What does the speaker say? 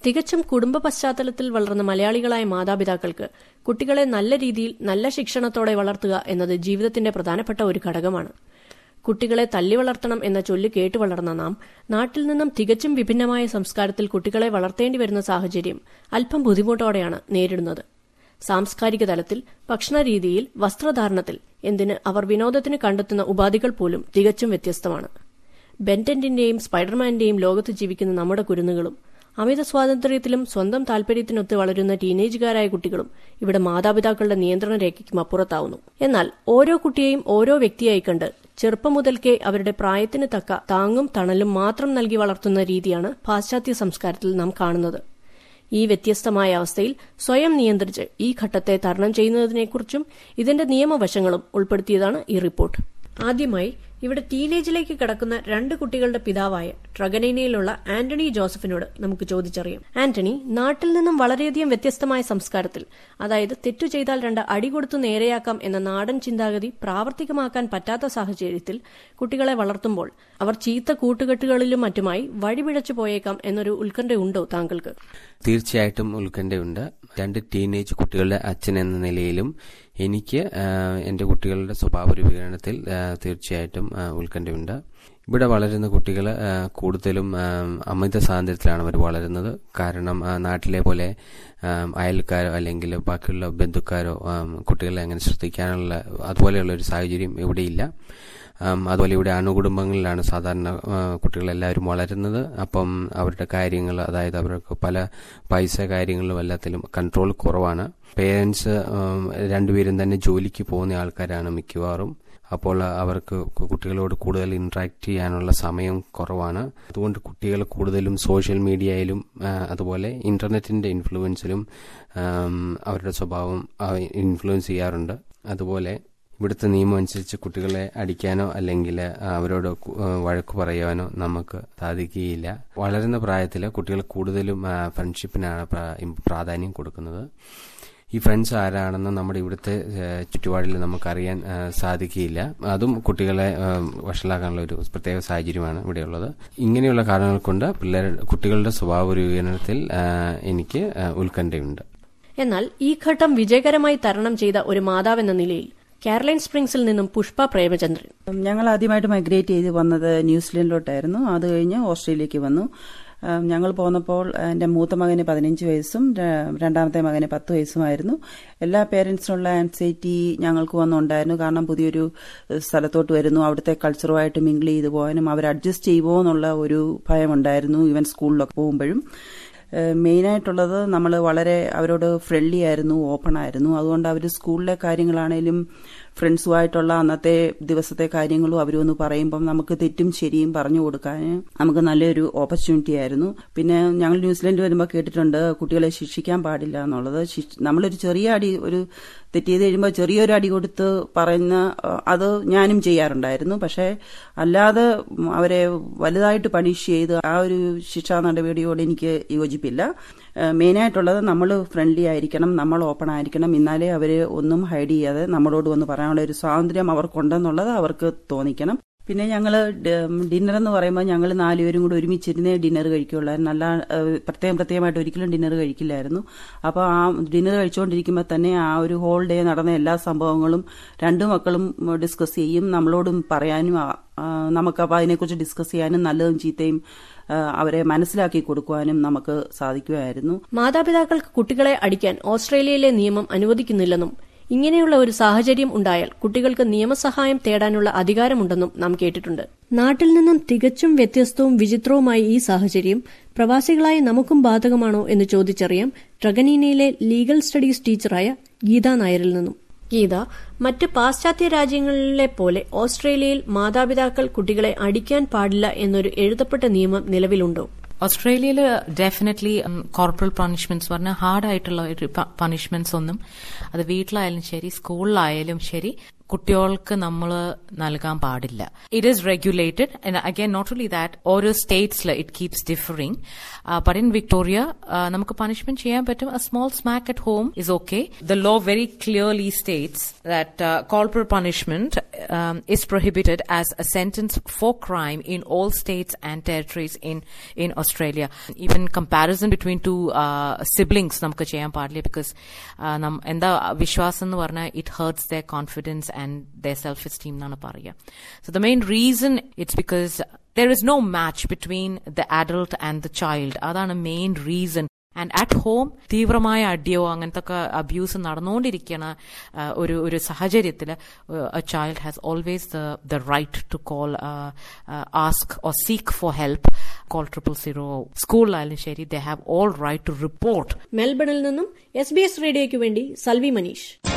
തികച്ചും കുടുംബ പശ്ചാത്തലത്തിൽ വളർന്ന മലയാളികളായ മാതാപിതാക്കൾക്ക് കുട്ടികളെ നല്ല രീതിയിൽ നല്ല ശിക്ഷണത്തോടെ വളർത്തുക എന്നത് ജീവിതത്തിന്റെ പ്രധാനപ്പെട്ട ഒരു ഘടകമാണ് കുട്ടികളെ തല്ലി വളർത്തണം എന്ന ചൊല്ല് കേട്ടു വളർന്ന നാം നാട്ടിൽ നിന്നും തികച്ചും വിഭിന്നമായ സംസ്കാരത്തിൽ കുട്ടികളെ വളർത്തേണ്ടി വരുന്ന സാഹചര്യം അല്പം ബുദ്ധിമുട്ടോടെയാണ് നേരിടുന്നത് സാംസ്കാരിക തലത്തിൽ ഭക്ഷണരീതിയിൽ വസ്ത്രധാരണത്തിൽ എന്തിന് അവർ വിനോദത്തിന് കണ്ടെത്തുന്ന ഉപാധികൾ പോലും തികച്ചും വ്യത്യസ്തമാണ് ബെന്റന്റിന്റെയും സ്പൈഡർമാന്റെയും ലോകത്ത് ജീവിക്കുന്ന നമ്മുടെ കുരുന്നുകളും അമിത സ്വാതന്ത്ര്യത്തിലും സ്വന്തം താൽപര്യത്തിനൊത്ത് വളരുന്ന ടീനേജുകാരായ കുട്ടികളും ഇവിടെ മാതാപിതാക്കളുടെ നിയന്ത്രണ രേഖയ്ക്കും അപ്പുറത്താവുന്നു എന്നാൽ ഓരോ കുട്ടിയെയും ഓരോ വ്യക്തിയായി കണ്ട് ചെറുപ്പം മുതൽക്കേ അവരുടെ പ്രായത്തിന് തക്ക താങ്ങും തണലും മാത്രം നൽകി വളർത്തുന്ന രീതിയാണ് പാശ്ചാത്യ സംസ്കാരത്തിൽ നാം കാണുന്നത് ഈ വ്യത്യസ്തമായ അവസ്ഥയിൽ സ്വയം നിയന്ത്രിച്ച് ഈ ഘട്ടത്തെ തരണം ചെയ്യുന്നതിനെക്കുറിച്ചും ഇതിന്റെ നിയമവശങ്ങളും ഉൾപ്പെടുത്തിയതാണ് ഈ റിപ്പോർട്ട് ആദ്യമായി ഇവിടെ ടീനേജിലേക്ക് കടക്കുന്ന രണ്ട് കുട്ടികളുടെ പിതാവായ ട്രഗനൈനയിലുള്ള ആന്റണി ജോസഫിനോട് നമുക്ക് ചോദിച്ചറിയാം ആന്റണി നാട്ടിൽ നിന്നും വളരെയധികം വ്യത്യസ്തമായ സംസ്കാരത്തിൽ അതായത് തെറ്റു ചെയ്താൽ രണ്ട് അടി കൊടുത്തു നേരെയാക്കാം എന്ന നാടൻ ചിന്താഗതി പ്രാവർത്തികമാക്കാൻ പറ്റാത്ത സാഹചര്യത്തിൽ കുട്ടികളെ വളർത്തുമ്പോൾ അവർ ചീത്ത കൂട്ടുകെട്ടുകളിലും മറ്റുമായി വഴിപിഴച്ചു പോയേക്കാം എന്നൊരു ഉത്കണ്ഠയുണ്ടോ താങ്കൾക്ക് തീർച്ചയായിട്ടും ഉത്കണ്ഠയുണ്ട് രണ്ട് ടീനേജ് കുട്ടികളുടെ അച്ഛൻ എന്ന നിലയിലും എനിക്ക് എൻ്റെ കുട്ടികളുടെ സ്വഭാവ രൂപീകരണത്തിൽ തീർച്ചയായിട്ടും ഉത്കണ്ഠയുണ്ട് ഇവിടെ വളരുന്ന കുട്ടികൾ കൂടുതലും അമിത സ്വാതന്ത്ര്യത്തിലാണ് അവർ വളരുന്നത് കാരണം നാട്ടിലെ പോലെ അയൽക്കാരോ അല്ലെങ്കിൽ ബാക്കിയുള്ള ബന്ധുക്കാരോ കുട്ടികളെ അങ്ങനെ ശ്രദ്ധിക്കാനുള്ള അതുപോലെയുള്ള ഒരു സാഹചര്യം ഇവിടെയില്ല അതുപോലെ ഇവിടെ അണുകുടുംബങ്ങളിലാണ് സാധാരണ കുട്ടികളെല്ലാവരും വളരുന്നത് അപ്പം അവരുടെ കാര്യങ്ങൾ അതായത് അവർക്ക് പല പൈസ കാര്യങ്ങളിലും എല്ലാത്തിലും കൺട്രോൾ കുറവാണ് പേരൻസ് രണ്ടുപേരും തന്നെ ജോലിക്ക് പോകുന്ന ആൾക്കാരാണ് മിക്കവാറും അപ്പോൾ അവർക്ക് കുട്ടികളോട് കൂടുതൽ ഇന്ററാക്ട് ചെയ്യാനുള്ള സമയം കുറവാണ് അതുകൊണ്ട് കുട്ടികൾ കൂടുതലും സോഷ്യൽ മീഡിയയിലും അതുപോലെ ഇന്റർനെറ്റിന്റെ ഇൻഫ്ലുവൻസിലും അവരുടെ സ്വഭാവം ഇൻഫ്ലുവൻസ് ചെയ്യാറുണ്ട് അതുപോലെ ഇവിടുത്തെ നിയമം അനുസരിച്ച് കുട്ടികളെ അടിക്കാനോ അല്ലെങ്കിൽ അവരോട് വഴക്ക് പറയാനോ നമുക്ക് സാധിക്കുകയില്ല വളരുന്ന പ്രായത്തിൽ കുട്ടികൾ കൂടുതലും ഫ്രണ്ട്ഷിപ്പിനാണ് പ്രാധാന്യം കൊടുക്കുന്നത് ഈ ഫ്രണ്ട്സ് ആരാണെന്ന് നമ്മുടെ ഇവിടുത്തെ ചുറ്റുപാടിൽ നമുക്കറിയാൻ സാധിക്കുകയില്ല അതും കുട്ടികളെ വഷളാക്കാനുള്ള ഒരു പ്രത്യേക സാഹചര്യമാണ് ഇവിടെയുള്ളത് ഇങ്ങനെയുള്ള കാരണങ്ങൾ കൊണ്ട് പിള്ളേർ കുട്ടികളുടെ സ്വഭാവ രൂപീകരണത്തിൽ എനിക്ക് ഉത്കണ്ഠയുണ്ട് എന്നാൽ ഈ ഘട്ടം വിജയകരമായി തരണം ചെയ്ത ഒരു മാതാവെന്ന നിലയിൽ കാരലൈൻ സ്പ്രിങ്സിൽ നിന്നും പുഷ്പ പ്രേമചന്ദ്രൻ ഞങ്ങൾ ആദ്യമായിട്ട് മൈഗ്രേറ്റ് ചെയ്ത് വന്നത് ന്യൂസിലൻഡിലോട്ടായിരുന്നു അത് കഴിഞ്ഞ് ഓസ്ട്രേലിയക്ക് വന്നു ഞങ്ങൾ പോന്നപ്പോൾ എൻ്റെ മൂത്ത മകന് പതിനഞ്ച് വയസ്സും രണ്ടാമത്തെ മകന് പത്ത് വയസ്സുമായിരുന്നു എല്ലാ പേരൻസിനുള്ള ആൻസൈറ്റി ഞങ്ങൾക്ക് വന്നുണ്ടായിരുന്നു കാരണം പുതിയൊരു സ്ഥലത്തോട്ട് വരുന്നു അവിടുത്തെ കൾച്ചറുമായിട്ട് മിങ്കിൾ ചെയ്തു പോകാനും അവർ അഡ്ജസ്റ്റ് ചെയ്യുമോ എന്നുള്ള ഒരു ഭയമുണ്ടായിരുന്നു ഈവൻ സ്കൂളിലൊക്കെ പോകുമ്പോഴും മെയിനായിട്ടുള്ളത് നമ്മൾ വളരെ അവരോട് ഫ്രണ്ട്ലി ആയിരുന്നു ഓപ്പൺ ആയിരുന്നു അതുകൊണ്ട് അവർ സ്കൂളിലെ കാര്യങ്ങളാണേലും ഫ്രണ്ട്സുമായിട്ടുള്ള അന്നത്തെ ദിവസത്തെ കാര്യങ്ങളും അവരൊന്ന് പറയുമ്പം നമുക്ക് തെറ്റും ശരിയും പറഞ്ഞു കൊടുക്കാൻ നമുക്ക് നല്ലൊരു ഓപ്പർച്യൂണിറ്റി ആയിരുന്നു പിന്നെ ഞങ്ങൾ ന്യൂസിലൻഡ് വരുമ്പോൾ കേട്ടിട്ടുണ്ട് കുട്ടികളെ ശിക്ഷിക്കാൻ പാടില്ല എന്നുള്ളത് നമ്മളൊരു ചെറിയ അടി ഒരു തെറ്റ് ചെയ്ത് കഴിയുമ്പോൾ ചെറിയൊരു അടി കൊടുത്ത് പറയുന്ന അത് ഞാനും ചെയ്യാറുണ്ടായിരുന്നു പക്ഷേ അല്ലാതെ അവരെ വലുതായിട്ട് പണിഷ് ചെയ്ത് ആ ഒരു ശിക്ഷാ നടപടിയോട് എനിക്ക് യോജിപ്പില്ല മെയിനായിട്ടുള്ളത് നമ്മൾ ഫ്രണ്ട്ലി ആയിരിക്കണം നമ്മൾ ഓപ്പൺ ആയിരിക്കണം എന്നാലേ അവർ ഒന്നും ഹൈഡ് ചെയ്യാതെ നമ്മളോട് വന്ന് പറയാനുള്ള ഒരു സ്വാതന്ത്ര്യം അവർക്കുണ്ടെന്നുള്ളത് അവർക്ക് തോന്നിക്കണം പിന്നെ ഞങ്ങൾ ഡിന്നർ എന്ന് പറയുമ്പോൾ ഞങ്ങൾ നാലുപേരും കൂടി ഒരുമിച്ചിരുന്നേ ഡിന്നർ കഴിക്കുള്ളായിരുന്നു നല്ല പ്രത്യേകം പ്രത്യേകമായിട്ട് ഒരിക്കലും ഡിന്നർ കഴിക്കില്ലായിരുന്നു അപ്പോൾ ആ ഡിന്നർ കഴിച്ചുകൊണ്ടിരിക്കുമ്പോൾ തന്നെ ആ ഒരു ഹോൾ ഡേ നടന്ന എല്ലാ സംഭവങ്ങളും രണ്ടു മക്കളും ഡിസ്കസ് ചെയ്യും നമ്മളോടും പറയാനും നമുക്കപ്പോൾ അതിനെക്കുറിച്ച് ഡിസ്കസ് ചെയ്യാനും നല്ലതും ചീത്തയും അവരെ മനസ്സിലാക്കി കൊടുക്കുവാനും നമുക്ക് സാധിക്കുമായിരുന്നു മാതാപിതാക്കൾക്ക് കുട്ടികളെ അടിക്കാൻ ഓസ്ട്രേലിയയിലെ നിയമം അനുവദിക്കുന്നില്ലെന്നും ഇങ്ങനെയുള്ള ഒരു സാഹചര്യം ഉണ്ടായാൽ കുട്ടികൾക്ക് നിയമസഹായം തേടാനുള്ള അധികാരമുണ്ടെന്നും നാം കേട്ടിട്ടുണ്ട് നാട്ടിൽ നിന്നും തികച്ചും വ്യത്യസ്തവും വിചിത്രവുമായ ഈ സാഹചര്യം പ്രവാസികളായ നമുക്കും ബാധകമാണോ എന്ന് ചോദിച്ചറിയാം ട്രഗനീനയിലെ ലീഗൽ സ്റ്റഡീസ് ടീച്ചറായ ഗീത നായരിൽ നിന്നും ഗീത മറ്റ് പാശ്ചാത്യ രാജ്യങ്ങളിലെ പോലെ ഓസ്ട്രേലിയയിൽ മാതാപിതാക്കൾ കുട്ടികളെ അടിക്കാൻ പാടില്ല എന്നൊരു എഴുതപ്പെട്ട നിയമം നിലവിലുണ്ടോ ഓസ്ട്രേലിയയിൽ ഡെഫിനറ്റ്ലി കോർപ്പറൽ പണിഷ്മെന്റ്സ് പറഞ്ഞാൽ ഹാർഡായിട്ടുള്ള ഒരു പണിഷ്മെന്റ്സ് ഒന്നും അത് വീട്ടിലായാലും ശരി സ്കൂളിലായാലും ശരി കുട്ടികൾക്ക് നമ്മൾ നൽകാൻ പാടില്ല it is regulated again not only that ഓരോ സ്റ്റേറ്റ്സിൽ it keeps differing but in Victoria നമുക്ക് പണിഷ്മെന്റ് ചെയ്യാൻ പറ്റും a small smack at home is okay the law very clearly states that corporal punishment um, is prohibited as a sentence for crime in all states and territories in in Australia. Even comparison between two uh, siblings നമുക്ക് ചെയ്യാൻ പാടില്ല because എന്താ വിശ്വാസം എന്ന് പറഞ്ഞാൽ it hurts the confidence and the self esteem എന്നാണ് പറയുക so the main reason it's because there is no match between the adult and the child അതാണ് main reason and at home തീവ്രമായ അടിയോ അങ്ങനത്തെ ഒക്കെ അബ്യൂസ് നടന്നുകൊണ്ടിരിക്കുന്ന ഒരു ഒരു സാഹചര്യത്തിൽ a child has always the right to call ask or seek for help call triple zero സ്കൂളിലായാലും ശരി they have all right to report മെൽബണിൽ നിന്നും എസ് ബി എസ് റേഡിയോയ്ക്ക് വേണ്ടി സൽവി മനീഷ്